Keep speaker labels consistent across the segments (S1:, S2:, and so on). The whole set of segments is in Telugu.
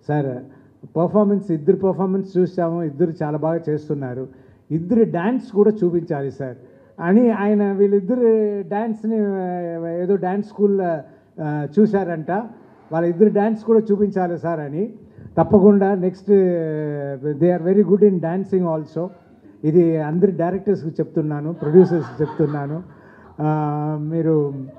S1: సార్ పర్ఫార్మెన్స్ ఇద్దరు పర్ఫార్మెన్స్ చూసాము ఇద్దరు చాలా బాగా చేస్తున్నారు ఇద్దరు డ్యాన్స్ కూడా చూపించాలి సార్ అని ఆయన వీళ్ళిద్దరు డ్యాన్స్ని ఏదో డ్యాన్స్ స్కూల్ చూశారంట వాళ్ళ ఇద్దరు డ్యాన్స్ కూడా చూపించాలి సార్ అని తప్పకుండా next they are very good in dancing also ఇది అందరి డైరెక్టర్స్కి చెప్తున్నాను ప్రొడ్యూసర్స్కి చెప్తున్నాను ఆ, మీరు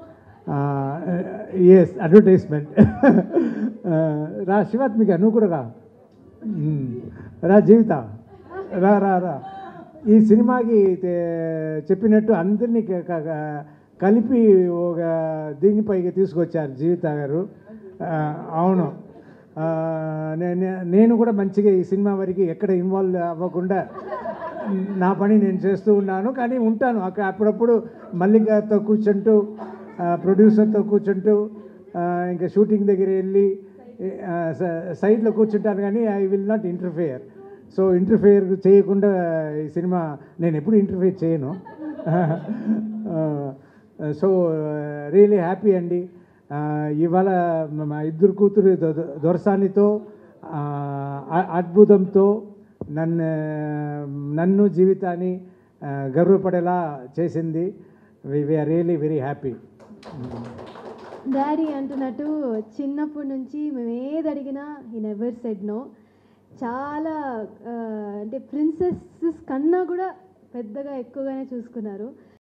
S1: ఎస్ అడ్వర్టైజ్మెంట్ రా శివాత్మిక నువ్వు కూడా రా మ్మ్. రా జీవిత రా రా రా ఈ సినిమాకి తే- చెప్పినట్టు అందరినీ క- క- క- కలిపి ఒక దీనిపైకి తీసుకొచ్చారు జీవిత గారు ఆ, అవును ఆ, నే- నే- నేను కూడా మంచిగా ఈ సినిమా వరకు ఎక్కడ ఇన్వాల్వ్ అవ్వకుండా నా పని నేను చేస్తూ ఉన్నాను కానీ ఉంటాను అక్కడ అప్పుడప్పుడు మల్లికతో కూర్చుంటూ ఆ, ప్రొడ్యూసర్తో కూర్చుంటూ ఆ, ఇంకా షూటింగ్ దగ్గర వెళ్ళి ఆ, స- సైడ్లో కూర్చుంటాను కానీ I will not interfere so interfere చేయకుండా ఈ సినిమా నేను ఎప్పుడు ఇంటర్ఫియర్ చేయను సో రియలీ హ్యాపీ అండి ఆ, ఇవాళ మా ఇద్దరు కూతురు దొ- దొ- దొరసానితో ఆ, అ- అద్భుతంతో నన్ను నన్ను జీవితాన్ని ఆ, గర్వపడేలా చేసింది we're really very happy
S2: daddy అంటున్నట్టు చిన్నప్పటి నుంచి మేము ఏది అడిగినా ఈ నెవర్ సెడ్ నో చాలా ఆ, అంటే ప్రిన్సెస్ కన్నా కూడా పెద్దగా ఎక్కువగానే చూసుకున్నారు